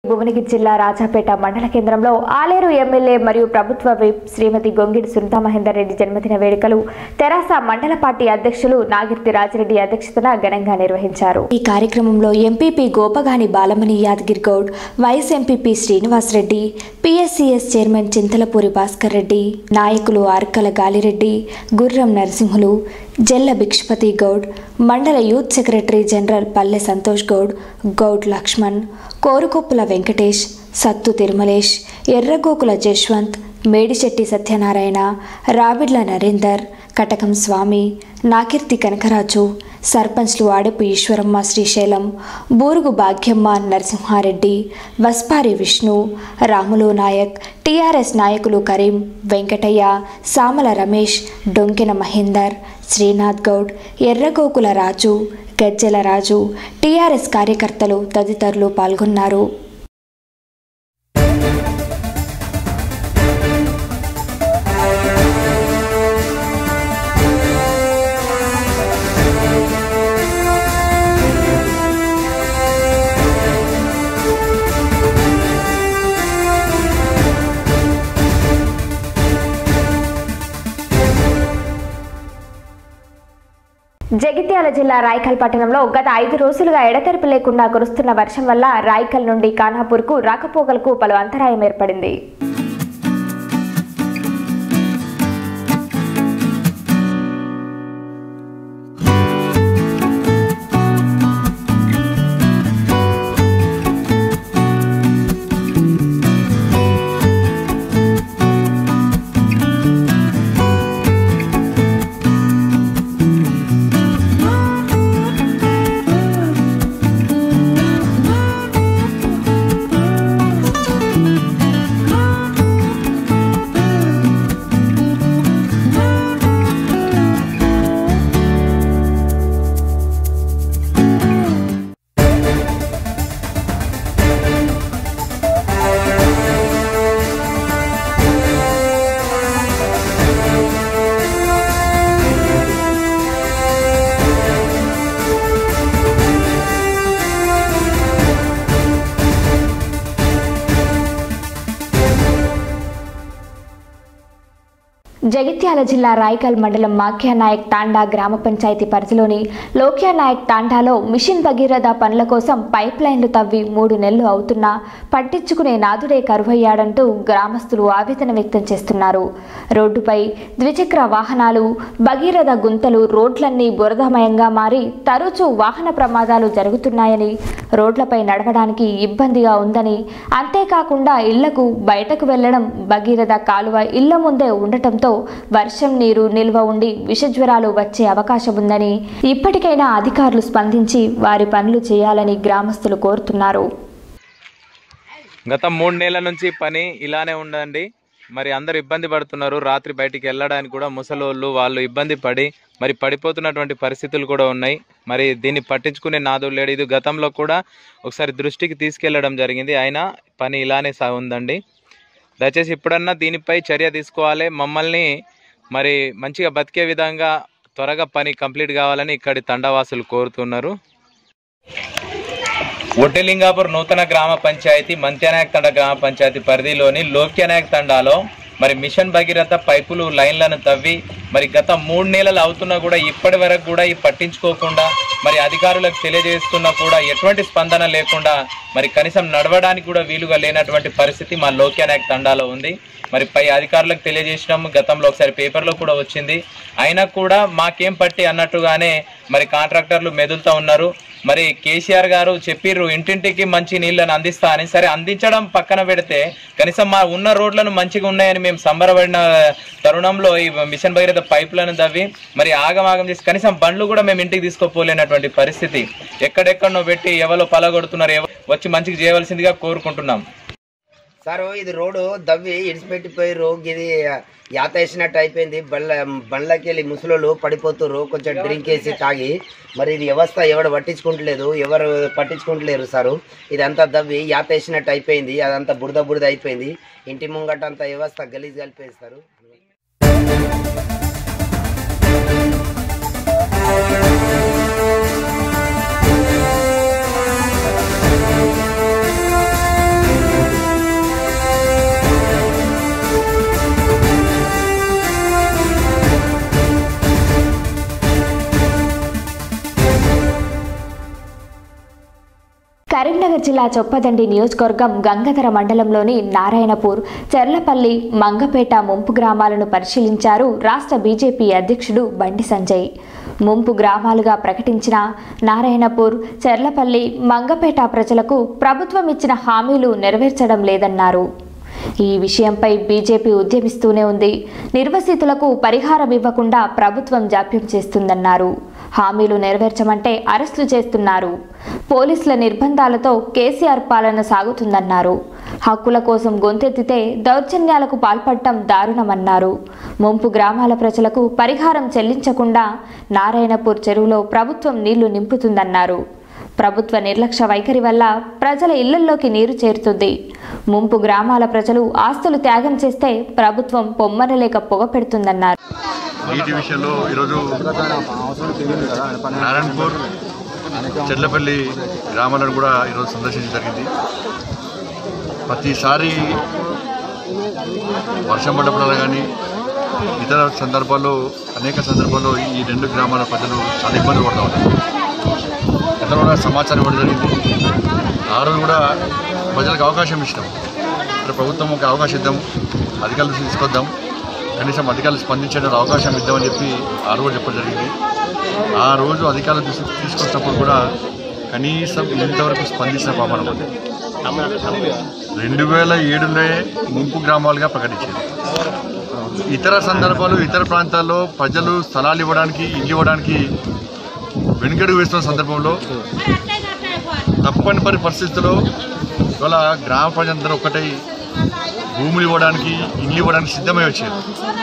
భువనగిరి జిల్లా రాజాపేట మండల కేంద్రంలో ఆలేరు ఎమ్మెల్యే మరియు ప్రభుత్వ విప్ శ్రీమతి గొంగిడి సునీతా మహేందర్ రెడ్డి జన్మదిన వేడుకలు తెరాస మండల పార్టీ అధ్యక్షులు నాగిర్తి రాజిరెడ్డి అధ్యక్షతన ఘనంగా నిర్వహించారు ఈ కార్యక్రమంలో MPP Gopagani Balamani Yadagiri Goud vice MPP Srinivas Reddy PSCS chairman Chintalapuri Bhaskar Reddy నాయకులు అర్కల గాలిరెడ్డి గుర్రం నరసింహులు జెల్ల భిక్షపతి గౌడ్ మండల యూత్ సెక్రటరీ జనరల్ పల్లె సంతోష్ గౌడ్ గౌడ్ లక్ష్మణ్ కోరుకొప్పుల వెంకటేష్ సత్తు తిరుమలేష్ ఎర్రగోకుల జశ్వంత్ మేడిశెట్టి సత్యనారాయణ రావిడ్ల నరేందర్ కటకం స్వామి నాకిర్తి కనకరాజు సర్పంచ్లు ఆడపు ఈశ్వరమ్మ శ్రీశైలం బూరుగు భాగ్యమ్మ నరసింహారెడ్డి వస్పారి విష్ణు రాములు నాయక్ టీఆర్ఎస్ నాయకులు కరీం వెంకటయ్య సామల రమేష్ డొంకెన మహేందర్ శ్రీనాథ్ గౌడ్ ఎర్రగోకుల రాజు గజ్జెల రాజు టీఆర్ఎస్ కార్యకర్తలు తదితరులు పాల్గొన్నారు జగిత్యాల జిల్లా రాయకల్ పట్టణంలో గత ఐదు రోజులుగా ఎడతెరిపి లేకుండా కురుస్తున్న వర్షం వల్ల రాయకల్ నుండి కానాపూర్కు రాకపోకలకు పలు అంతరాయం ఏర్పడింది జగిత్యాల జిల్లా రాయకల్ మండలం మాఖ్యానాయక్ తాండా గ్రామ పంచాయతీ పరిధిలోని లోక్యానాయక్ తాండాలో మిషన్ భగీరథ పనుల కోసం పైప్ లైన్లు తవ్వి మూడు నెలలు అవుతున్నా పట్టించుకునే నాదుడే కరువయ్యాడంటూ గ్రామస్తులు ఆవేదన వ్యక్తం చేస్తున్నారు రోడ్డుపై ద్విచక్ర వాహనాలు భగీరథ గుంతలు రోడ్లన్నీ బురదమయంగా మారి తరచూ వాహన ప్రమాదాలు జరుగుతున్నాయని రోడ్లపై నడవడానికి ఇబ్బందిగా ఉందని అంతేకాకుండా ఇళ్లకు బయటకు వెళ్లడం భగీరథ కాలువ ఇళ్ల ముందే ఉండటంతో వర్షం నీరు నిల్వ ఉండి విషజ్వరాలు వచ్చే అవకాశం ఉందని ఇప్పటికైనా అధికారులు స్పందించి వారి పనులు చేయాలని గ్రామస్తులు కోరుతున్నారు గత మూడు నెలల నుంచి పని ఇలానే ఉందండి మరి అందరు ఇబ్బంది పడుతున్నారు రాత్రి బయటికి వెళ్ళడానికి కూడా ముసలోళ్ళు వాళ్ళు ఇబ్బంది పడి మరి పడిపోతున్నటువంటి పరిస్థితులు కూడా ఉన్నాయి మరి దీన్ని పట్టించుకునే నాదుడు లేడు ఇది గతంలో కూడా ఒకసారి దృష్టికి తీసుకెళ్లడం జరిగింది అయినా పని ఇలానే సా ఉందండి దయచేసి ఇప్పుడన్నా దీనిపై చర్య తీసుకోవాలి మమ్మల్ని మరి మంచిగా బతికే విధంగా త్వరగా పని కంప్లీట్ కావాలని ఇక్కడి తండావాసులు కోరుతున్నారు ఒడ్డెలింగాపూర్ నూతన గ్రామ పంచాయతీ మంత్యానాయక్ తండ గ్రామ పంచాయతీ పరిధిలోని లోక్యానాయక్ తండాలో మరి మిషన్ భగీరథ పైపులు లైన్లను తవ్వి మరి గత మూడు నెలలు అవుతున్నా కూడా ఇప్పటి వరకు కూడా ఈ పట్టించుకోకుండా మరి అధికారులకు తెలియజేస్తున్నా కూడా ఎటువంటి స్పందన లేకుండా మరి కనీసం నడవడానికి కూడా వీలుగా లేనటువంటి పరిస్థితి మా లోక్యానాయక్ తండాలో ఉంది మరి పై అధికారులకు తెలియజేసినాము గతంలో ఒకసారి పేపర్లో కూడా వచ్చింది అయినా కూడా మాకేం పట్టి అన్నట్టుగానే మరి కాంట్రాక్టర్లు మెదులుతూ ఉన్నారు మరి కేసీఆర్ గారు చెప్పిర్రు ఇంటింటికి మంచి నీళ్ళని అందిస్తా అని సరే అందించడం పక్కన పెడితే కనీసం మా ఉన్న రోడ్లను మంచిగా ఉన్నాయని మేము సంబరపడిన తరుణంలో ఈ మిషన్ భగీరథ పైపులను తవ్వి మరి ఆగమాగం చేసి కనీసం బండ్లు కూడా మేము ఇంటికి తీసుకోపోలేనటువంటి పరిస్థితి ఎక్కడెక్కడనో పెట్టి ఎవరో పలగొడుతున్నారు ఎవ- వచ్చి మంచిగా చేయవలసిందిగా కోరుకుంటున్నాం సారు ఇది రోడ్డు దవ్వి ఇడిచిపెట్టిపోయారు ఇది యాత వేసినట్టు అయిపోయింది బండ్ల బండ్లకి వెళ్ళి ముసలోళ్ళు పడిపోతుర్రు కొంచెం డ్రింక్ వేసి తాగి మరి ఇది వ్యవస్థ ఎవడు పట్టించుకుంటలేదు ఎవరు పట్టించుకుంటలేరు సారు ఇదంతా దవ్వి యాత వేసినట్టు అయిపోయింది అదంతా బురద బురద అయిపోయింది ఇంటి ముంగట అంతా వ్యవస్థ గలీజ్ కలిపేది సారు జిల్లా చొప్పదండి నియోజకవర్గం గంగధర మండలంలోని నారాయణపూర్ చెర్లపల్లి మంగపేట ముంపు గ్రామాలను పరిశీలించారు రాష్ట్ర బీజేపీ అధ్యక్షుడు బండి సంజయ్ ముంపు గ్రామాలుగా ప్రకటించిన నారాయణపూర్ చెర్లపల్లి మంగపేట ప్రజలకు ప్రభుత్వం ఇచ్చిన హామీలు నెరవేర్చడం లేదన్నారు ఈ విషయంపై బీజేపీ ఉద్యమిస్తూనే ఉంది నిర్వసితులకు పరిహారం ఇవ్వకుండా ప్రభుత్వం జాప్యం చేస్తుందన్నారు హామీలు నెరవేర్చమంటే అరెస్టులు చేస్తున్నారు పోలీసుల నిర్బంధాలతో కేసీఆర్ పాలన సాగుతుందన్నారు హక్కుల కోసం గొంతెత్తితే దౌర్జన్యాలకు పాల్పడటం దారుణమన్నారు ముంపు గ్రామాల ప్రజలకు పరిహారం చెల్లించకుండా నారాయణపూర్ చెరువులో ప్రభుత్వం నీళ్లు నింపుతుందన్నారు ప్రభుత్వ నిర్లక్ష్య వైఖరి వల్ల ప్రజల ఇళ్లల్లోకి నీరు చేరుతుంది ముంపు గ్రామాల ప్రజలు ఆస్తులు త్యాగం చేస్తే ప్రభుత్వం పొమ్మనలేక పొగ పెడుతుందన్నారు నీటి విషయంలో ఈరోజు నారాయణపూర్ చెర్లపల్లి గ్రామాలను కూడా ఈరోజు సందర్శించడం జరిగింది ప్రతిసారి వర్షం పడ్డప్పుడు కానీ ఇతర సందర్భాల్లో అనేక సందర్భాల్లో ఈ రెండు గ్రామాల ప్రజలు చాలా ఇబ్బందులు పడుతూ ఉంటారు ఇతర కూడా సమాచారం ఇవ్వడం జరిగింది ఆ రోజు కూడా ప్రజలకు అవకాశం ఇచ్చినాం మరి ప్రభుత్వం ఒక అవకాశం ఇద్దాం అధికారులు దృష్టికి తీసుకొద్దాం కనీసం అధికారులు స్పందించడానికి అవకాశం ఇద్దామని చెప్పి ఆ రోజు చెప్పడం జరిగింది ఆ రోజు అధికారులు దృష్టికి తీసుకొచ్చినప్పుడు కూడా కనీసం ఇంతవరకు స్పందించిన పాపన ఉంది రెండు వేల ఏడులో ముంపు గ్రామాలుగా ప్రకటించారు ఇతర సందర్భాలు ఇతర ప్రాంతాల్లో ప్రజలు స్థలాలు ఇవ్వడానికి ఇల్లు ఇవ్వడానికి వెనుకడుగు వేస్తున్న సందర్భంలో తప్పనిపరి పరిస్థితుల్లో ఇవాళ గ్రామ ప్రజలందరూ ఒక్కటై భూములు ఇవ్వడానికి ఇల్లు ఇవ్వడానికి సిద్ధమై వచ్చారు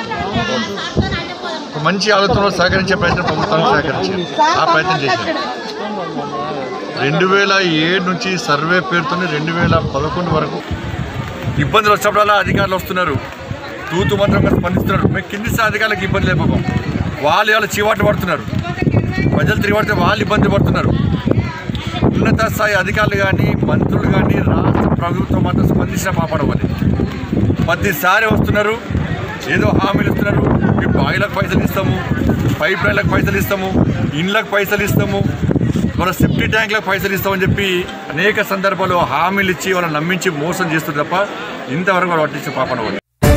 ఒక మంచి ఆలోచనలో సహకరించే ప్రయత్నం ప్రభుత్వానికి సహకరించారు ఆ ప్రయత్నం చేశారు రెండు వేల ఏడు నుంచి సర్వే పేరుతోనే రెండు వేల పదకొండు వరకు ఇబ్బందులు వచ్చినప్పుడల్లా అధికారులు వస్తున్నారు తూతు మంత్రంగా స్పందిస్తున్నారు మేము కింది స్థాయి అధికారులకు ఇబ్బంది లేకపోం వాళ్ళు ఇవాళ చీవాట్లు పడుతున్నారు ప్రజలు తిరిగి వాళ్ళు ఇబ్బంది పడుతున్నారు ఉన్నత స్థాయి అధికారులు కానీ మంత్రులు కానీ రాష్ట్ర ప్రభుత్వం మాత్రం స్పందించిన పాపడవాలి ప్రతిసారి వస్తున్నారు ఏదో హామీలు ఇస్తున్నారు మేము బాయిలకు పైసలు ఇస్తాము పైప్ లైన్లకు పైసలు ఇస్తాము ఇండ్లకు పైసలు ఇస్తాము మన సెఫ్టీ ట్యాంక్లకు పైసలు ఇస్తామని చెప్పి అనేక సందర్భాల్లో హామీలు ఇచ్చి వాళ్ళని నమ్మించి మోసం చేస్తుంది తప్ప ఇంతవరకు వాళ్ళు పట్టించే పాపడవాలి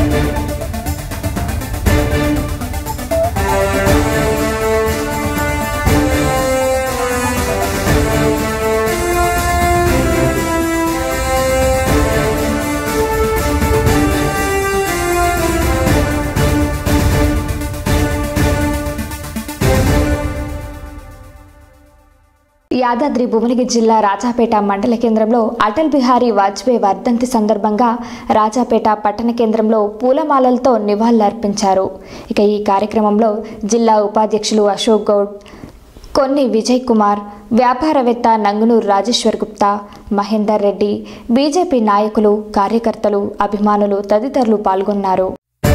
యాదాద్రి భువనగిరి జిల్లా రాజాపేట మండల కేంద్రంలో అటల్ బిహారీ వాజ్పేయి వర్ధంతి సందర్భంగా రాజాపేట పట్టణ కేంద్రంలో పూలమాలలతో నివాళులర్పించారు ఇక ఈ కార్యక్రమంలో జిల్లా ఉపాధ్యక్షులు అశోక్ గౌడ్ కొన్ని విజయ్ కుమార్ వ్యాపారవేత్త నంగునూరు రాజేశ్వర్ గుప్తా మహేందర్ రెడ్డి బీజేపీ నాయకులు కార్యకర్తలు అభిమానులు తదితరులు పాల్గొన్నారు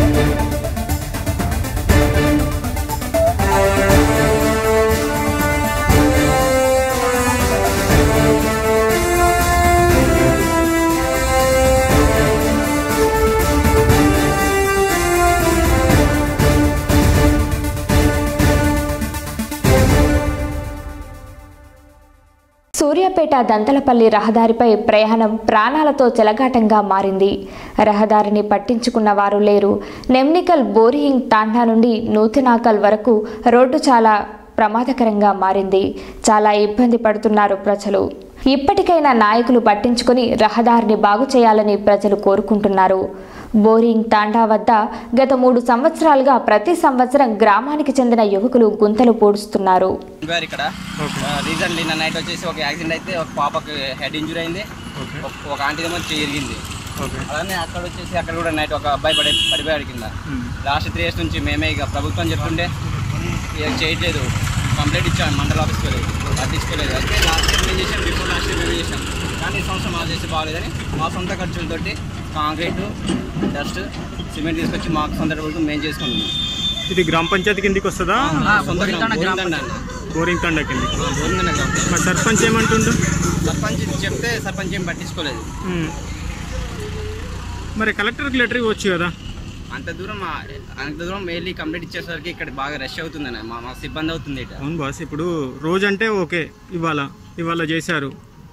సూర్యాపేట దంతలపల్లి రహదారిపై ప్రయాణం ప్రాణాలతో చెలగాటంగా మారింది రహదారిని పట్టించుకున్న వారు లేరు నెమ్నికల్ బోరియింగ్ తాండా నుండి నూతినాకల్ వరకు రోడ్డు చాలా ప్రమాదకరంగా మారింది చాలా ఇబ్బంది పడుతున్నారు ప్రజలు ఇప్పటికైనా నాయకులు పట్టించుకొని రహదారిని బాగు చేయాలని ప్రజలు కోరుకుంటున్నారు బోరింగ్ తాండా వద్ద గత మూడు సంవత్సరాలుగా ప్రతి సంవత్సరం గ్రామానికి చెందిన యువకులు గుంతలు పూడుస్తున్నారు గారు ఇక్కడ రీసెంట్లీ నిన్న నైట్ వచ్చేసి ఒక యాక్సిడెంట్ అయితే ఒక పాపకి హెడ్ ఇంజురీ అయింది ఒక- ఒక ఆంటీ ఏమో చేరిగింది అలానే అక్కడ వచ్చేసి అక్కడ కూడా నైట్ ఒక అబ్బాయి పడి పడిపోయాడు కింద లాస్ట్ త్రీ ఇయర్స్ నుంచి మేమే ఇక ప్రభుత్వం చెప్తుండే ఇక చేయట్లేదు కంప్లైంట్ ఇచ్చాం మండల ఆఫీస్కి వెళ్ళి పట్టించుకోలేదు అయితే లాస్ట్ ఇయర్ మేము చేసాం బిఫోర్ లాస్ట్ ఇయర్ మేము చేసాం కానీ ఈ సంవత్సరం మాకు చేసి బాగాలేదని మా సొంత ఖర్చులతోటి కాంక్రీట్ డస్ట్ సిమెంట్ తీసుకొచ్చి మాకు సొంత డబ్బులతో మేము చేసుకుంటున్నాం ఇది గ్రామ పంచాయతీ కిందికి వస్తుందా సొంత గ్రామం, గోరిందండ అన్న. బోరింగ్ తండా కిందికి గోరిందండ గ్రామం. మరి సర్పంచ్ ఏమంటుండు సర్పంచ్ చెప్తే సర్పంచ్ ఏం పట్టించుకోలేదు ఉమ్. మరి కలెక్టర్కి లెటర్ ఇవ్వచ్చు కదా అంత దూరం ఆ- అంత దూరం వెళ్ళి కంప్లీట్ ఇచ్చేసరికి ఇక్కడ బాగా రష్ అవుతుందన్న మా మాకు ఇబ్బంది అవుతుంది ఇట అవును బాస్ ఇప్పుడు రోజు అంటే ఓకే ఇవాళ ఇవాళ చేశారు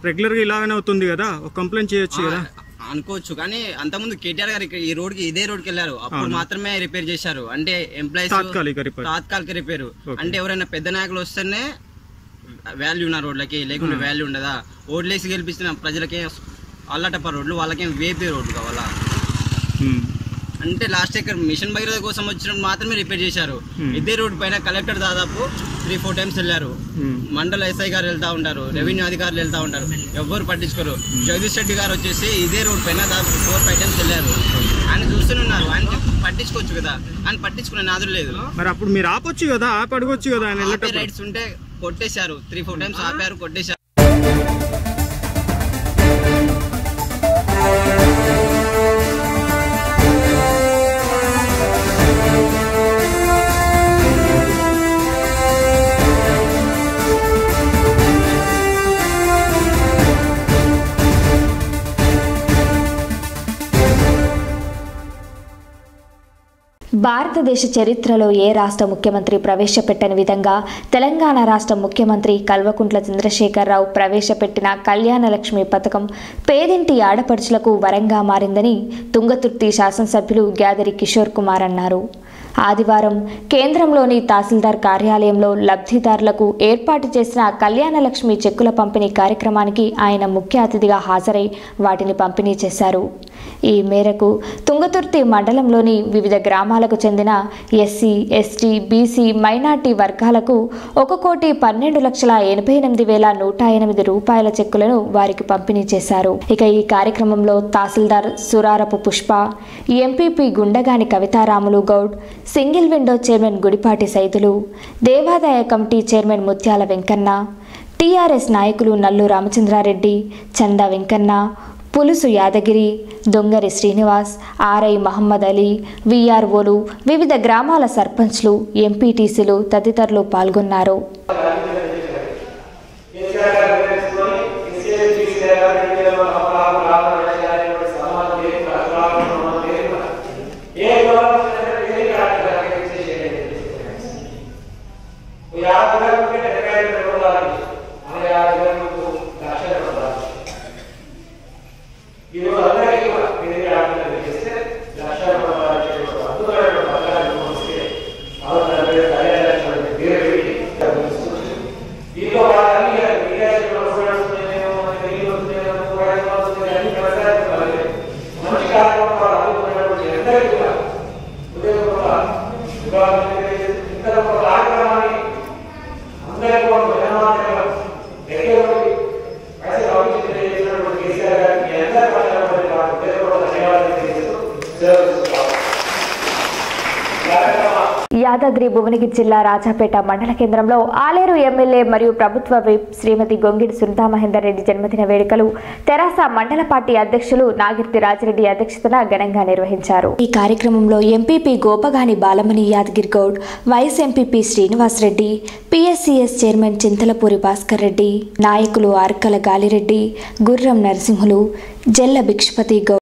రెగ్యులర్గా ఇలాగనే అవుతుంది కదా ఒక కంప్లైంట్ చేయొచ్చు కదా అనుకోవచ్చు కానీ అంతకుముందు కేటీఆర్ గారు ఇక్కడ ఈ రోడ్ కి ఇదే రోడ్ కి వెళ్ళారు అప్పుడు మాత్రమే రిపేర్ చేశారు అంటే ఎంప్లాయీస్ తాత్కాలిక రిపేర్ తాత్కాలిక రిపేర్ అంటే ఎవరైనా పెద్ద నాయకులు వస్తేనే వాల్యూ ఉన్న రోడ్లకి లేకుంటే వాల్యూ ఉండదా ఓట్లేసి గెలిపించిన ప్రజలకే అల్లటప్ప రోడ్లు వాళ్ళకేం వేపే రోడ్లు కావాలా ఉమ్. అంటే లాస్ట్ ఇక్కడ మిషన్ భగీరథ కోసం వచ్చినప్పుడు మాత్రమే రిపేర్ చేశారు ఇదే రోడ్ పైన కలెక్టర్ దాదాపు త్రీ ఫోర్ టైమ్స్ వెళ్ళారు ఉమ్. మండల ఎస్ఐ గారు వెళ్తా ఉంటారు రెవెన్యూ అధికారులు వెళ్తా ఉంటారు ఎవ్వరు పట్టించుకోరు జగదీష్ రెడ్డి గారు వచ్చేసి ఇదే రోడ్ పైన దాదాపు ఫోర్ ఫైవ్ టైమ్స్ వెళ్ళారు ఆయన చూస్తూనే ఉన్నారు ఆయన పట్టించుకోవచ్చు కదా ఆయన పట్టించుకునే నాదులు లేదు మరి అప్పుడు మీరు ఆపొచ్చు కదా ఆపి అడగొచ్చు కదా ఆయన ఆపే వెళ్ళేటప్పుడు రైట్స్ ఉంటే కొట్టేశారు త్రీ ఫోర్ టైమ్స్ ఆపారు కొట్టేశారు భారతదేశ చరిత్రలో ఏ రాష్ట్ర ముఖ్యమంత్రి ప్రవేశపెట్టని విధంగా తెలంగాణ రాష్ట్ర ముఖ్యమంత్రి కల్వకుంట్ల చంద్రశేఖరరావు ప్రవేశపెట్టిన కళ్యాణలక్ష్మి పథకం పేదింటి ఆడపడుచులకు వరంగా మారిందని తుంగతుర్తి శాసనసభ్యులు గ్యాదరి కిషోర్ కుమార్ అన్నారు ఆదివారం కేంద్రంలోని తహసీల్దార్ కార్యాలయంలో లబ్ధిదారులకు ఏర్పాటు చేసిన కళ్యాణలక్ష్మి చెక్కుల పంపిణీ కార్యక్రమానికి ఆయన ముఖ్య అతిథిగా హాజరై వాటిని పంపిణీ చేశారు ఈ మేరకు తుంగతుర్తి మండలంలోని వివిధ గ్రామాలకు చెందిన ఎస్సీ ఎస్టీ బీసీ మైనార్టీ వర్గాలకు ఒక కోటి పన్నెండు లక్షల ఎనభై ఎనిమిది వేల నూట ఎనిమిది రూపాయల చెక్కులను వారికి పంపిణీ చేశారు ఇక ఈ కార్యక్రమంలో tahsildar Surarapu Pushpa MPP Gundagani Kavitharamulu Goud single window chairman Gudipati Saidulu దేవాదాయ కమిటీ చైర్మన్ ముత్యాల వెంకన్న టీఆర్ఎస్ నాయకులు నల్లు రామచంద్రారెడ్డి చందా వెంకన్న పులుసు యాదగిరి దొంగరి శ్రీనివాస్ ఆర్ఐ మహమ్మద్ అలీ విఆర్ఓలు వివిధ గ్రామాల సర్పంచ్లు ఎంపీటీసీలు తదితరులు పాల్గొన్నారు యాదాద్రి భువనగిరి జిల్లా రాజాపేట మండల కేంద్రంలో ఆలేరు ఎమ్మెల్యే మరియు ప్రభుత్వ విప్ శ్రీమతి గొంగిడి సునీతా మహేందర్ రెడ్డి జన్మదిన వేడుకలు తెరాస మండల పార్టీ అధ్యక్షులు నాగిర్తి రాజిరెడ్డి అధ్యక్షతన ఘనంగా నిర్వహించారు ఈ కార్యక్రమంలో MPP Gopagani Balamani Yadagiri Goud vice MPP Srinivas Reddy PSCS chairman Chintalapuri Bhaskar Reddy నాయకులు ఆర్కల గాలిరెడ్డి గుర్రం నరసింహులు జల్ల భిక్షపతి గౌడ్